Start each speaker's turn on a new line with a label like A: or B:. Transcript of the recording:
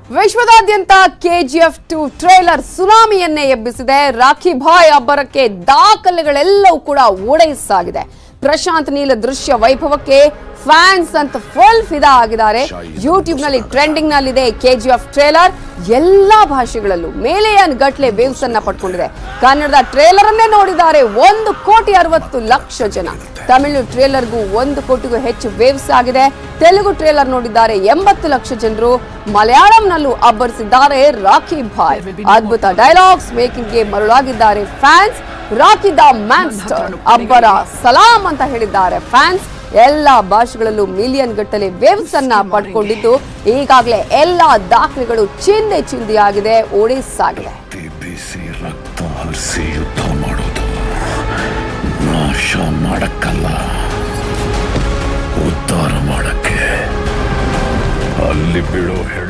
A: ವಿಶ್ವದಾದ್ಯಂತ KGF two trailer ಸುನಾಮಿಯನ್ನೇ ಎಬ್ಬಿಸಿದೆ ರಾಖಿ ಭಾಯ್ ಅಬ್ಬರಕ್ಕೆ ದಾಖಲೆಗಳೆಲ್ಲವೂ ಕೂಡ ಓಡೈಸಾಗಿದೆ ಪ್ರಶಾಂತ್ ನೀಲ ದೃಶ್ಯ ವೈಭವಕ್ಕೆ ಫ್ಯಾನ್ಸ್ ಅಂತ ಫುಲ್ ಫಿದಾ ಆಗಿದ್ದಾರೆ ಯೂಟ್ಯೂಬ್ ನಲ್ಲಿ ಟ್ರೆಂಡಿಂಗ್ ನಲ್ಲಿದೆ ಕೆಜಿಎಫ್ ಟ್ರೇಲರ್ ಎಲ್ಲಾ ಭಾಷೆಗಳಲ್ಲೂ ಮೇಲೆಯನ್ ಗಟ್ಲೆ ವೇವ್ಸ್ ಅನ್ನ ಪಡ್ಕೊಂಡಿದೆ ಕನ್ನಡದ ಟ್ರೇಲರ್ ಅನ್ನೇ ನೋಡಿದ್ದಾರೆ ಒಂದು ಕೋಟಿ ಅರವತ್ತು ಲಕ್ಷ ಜನ ತಮಿಳು ಟ್ರೇಲರ್ಗೂ ಒಂದು ಕೋಟಿಗೂ ಹೆಚ್ಚು ವೇವ್ಸ್ ಆಗಿದೆ ತೆಲುಗು ಟ್ರೇಲರ್ ನೋಡಿದ್ದಾರೆ ಎಂಬತ್ತು ಲಕ್ಷ ಜನರು ಮಲಯಾಳಂನಲ್ಲೂ ಅಬ್ಬರಿಸಿದ್ದಾರೆ ರಾಖಿ ಭಾಯ್ ಅದ್ಭುತ ಡೈಲಾಗ್ಸ್ ಮೇಕಿಂಗ್ ಗೆ ಮರುಳಾಗಿದ್ದಾರೆ ಫ್ಯಾನ್ಸ್ ರಾಖಿ ದ ಮ್ಯಾನ್ಸ್ಟರ್ ಅಬ್ಬರ ಸಲಾಂ ಅಂತ ಹೇಳಿದ್ದಾರೆ ಫ್ಯಾನ್ಸ್ ಎಲ್ಲಾ ಭಾಷೆಗಳಲ್ಲೂ ಮಿಲಿಯನ್ ಗಟ್ಟಲೆ ವೇವ್ಸ್ ಅನ್ನ ಪಡ್ಕೊಂಡಿದ್ದು ಈಗಾಗಲೇ ಎಲ್ಲಾ ದಾಖಲೆಗಳು ಚಿಂದೆ ಚಿಂದಿಯಾಗಿದೆ ಓಡಿಸಾಗಿದೆ
B: ಬಿಸಿ ರಕ್ತ ಹರಿಸಿ ಯುದ್ಧ ಮಾಡೋದು ನಾಶ ಮಾಡಕ್ಕಲ್ಲ ಉದ್ಧಾರ ಮಾಡಕ್ಕೆ ಅಲ್ಲಿ ಬೀಳೋ ಹೆಣ